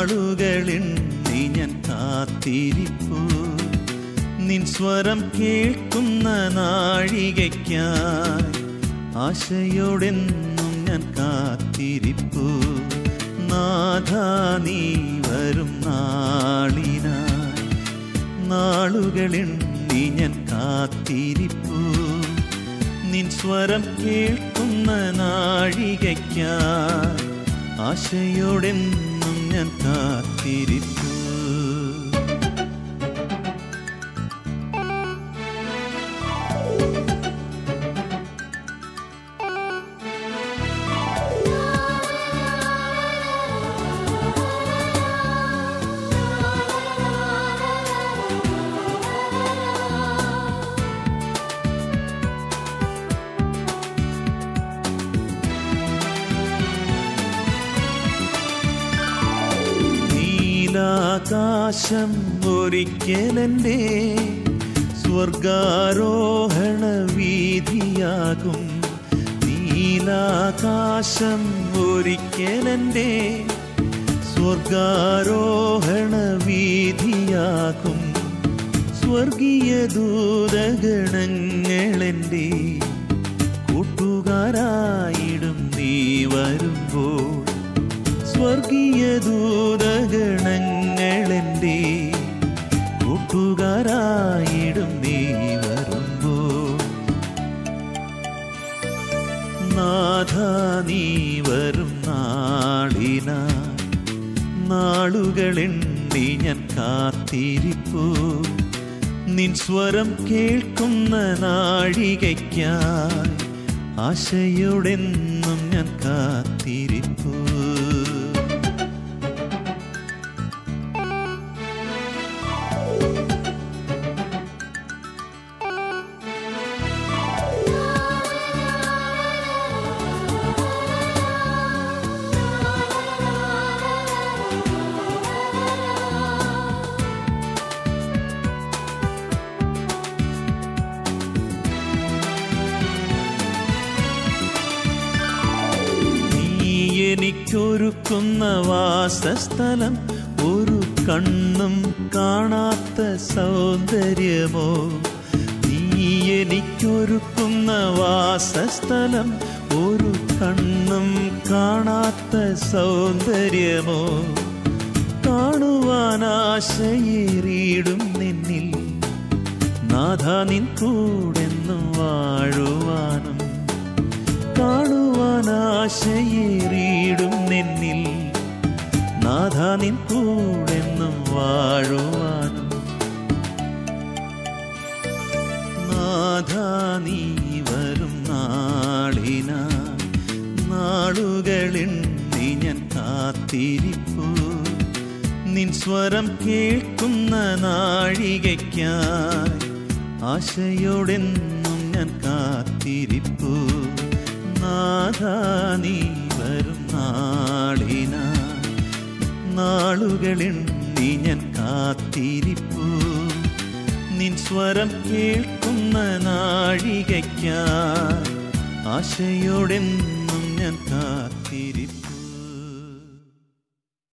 നാളുകളെണ്ണി ഞാൻ കാത്തിരിപ്പു നിൻ സ്വരം കേൾക്കുന്ന നാഴികയ്ക്കായി ആശയോടെന്നും ഞാൻ കാത്തിരിപ്പു നാഥ നീ വരും നാളിനായി നാളുകളെണ്ണി ഞാൻ കാത്തിരിപ്പു നിൻ സ്വരം കേൾക്കുന്ന നാഴികയ്ക്കായി ആശയോടെന്നും ഞാൻ കാത്തിരിപ്പു നീലാകാശം ഒരിക്കലെൻ്റെ സ്വർഗാരോഹണ വീതിയാകും നീലാകാശം ഒരിക്കലെൻ്റെ സ്വർഗാരോഹണ വീതിയാകും സ്വർഗീയ ദൂതഗണങ്ങളെൻ്റെ കൂട്ടുകാരായിടും നീ വരുമ്പോൾ സ്വർഗീയ ദൂതഗണങ്ങളെൻ്റെ കൂട്ടുകാരായിടും നീ വരുമ്പോൾ നാഥ നീ വരും നാളിന നാളുകളെണ്ണി ഞാൻ കാത്തിരിപ്പു നിൻ സ്വരം കേൾക്കുന്ന നാഴികയ്ക്കായി ആശയോടെന്നും ഞാൻ കാത്തിരിപ്പു നീ എനിക്കൊരുക്കുന്ന വാസസ്ഥലം ഒരു കണ്ണും കാണാത്ത സൗന്ദര്യമോ നീ എനിക്കൊരുക്കുന്ന വാസസ്ഥലം ഒരു കണ്ണും കാണാത്ത സൗന്ദര്യമോ കാണുവാനാശയേറിയിടും നിന്നിൽ നാഥ നിൻ കൂടെന്നും വാഴുവാനും കാണുവാനാശയേറിയിടും നിന്നിൽ നാഥ നിൻ കൂടെന്നും വാഴുവാനും നാഥ നീ വരും നാളിന നാളുകളെണ്ണി ഞാൻ കാത്തിരിപ്പു നിൻ സ്വരം കേൾക്കുന്ന നാഴികയ്ക്കായി ആശയോടെന്നും ഞാൻ കാത്തിരിപ്പു നാഥ നീ വരും നാളിന നാളുകളെണ്ണി ഞാൻ കാത്തിരിപ്പു നിൻ സ്വരം കേൾക്കുന്ന നാഴികയ്ക്കായി ആശയോടെന്നും ഞാൻ കാത്തിരിപ്പു